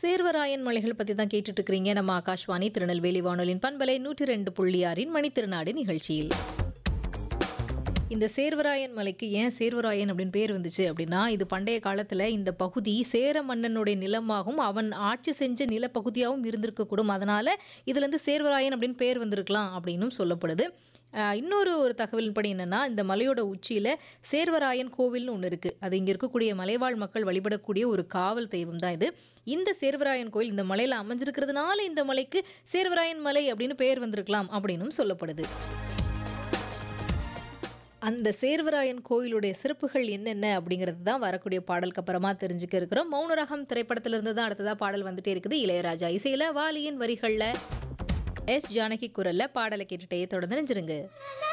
சேர்வராயன் மலைகள் பற்றி தான் கேட்டுட்டு இருக்கிறீங்க நம்ம ஆகாஷ்வாணி திருநெல்வேலி வானொலியின் பண்பலை நூற்றி ரெண்டு புள்ளி ஆறின் மணித்திருநாடு நிகழ்ச்சியில் இந்த சேர்வராயன் மலைக்கு ஏன் சேர்வராயன் அப்படின்னு பேர் வந்துச்சு அப்படின்னா இது பண்டைய காலத்தில் இந்த பகுதி சேர மன்னனுடைய நிலமாகவும் அவன் ஆட்சி செஞ்ச நிலப்பகுதியாகவும் இருந்திருக்கக்கூடும் அதனால இதுலேருந்து சேர்வராயன் அப்படின்னு பேர் வந்திருக்கலாம் அப்படின்னும் சொல்லப்படுது ஆஹ் இன்னொரு ஒரு தகவலின்படி என்னன்னா இந்த மலையோட உச்சியில் சேர்வராயன் கோவில்னு ஒன்று இருக்குது அது இங்கே இருக்கக்கூடிய மலைவாழ் மக்கள் வழிபடக்கூடிய ஒரு காவல் தெய்வம் தான் இது இந்த சேர்வராயன் கோயில் இந்த மலையில் அமைஞ்சிருக்கிறதுனால இந்த மலைக்கு சேர்வராயன் மலை அப்படின்னு பேர் வந்திருக்கலாம் அப்படின்னும் சொல்லப்படுது அந்த சேர்வராயன் கோயிலுடைய சிறப்புகள் என்னென்ன அப்படிங்கிறது தான் வரக்கூடிய பாடலுக்கு அப்புறமா தெரிஞ்சுக்க இருக்கிறோம் மௌனரகம் திரைப்படத்திலிருந்து தான் அடுத்ததாக பாடல் வந்துட்டே இருக்குது இளையராஜா இசையில் வாலியின் வரிகளில் எஸ் ஜானகி குரல்ல பாடலை கேட்டுட்டே தொடர்ந்து நினைச்சிருங்க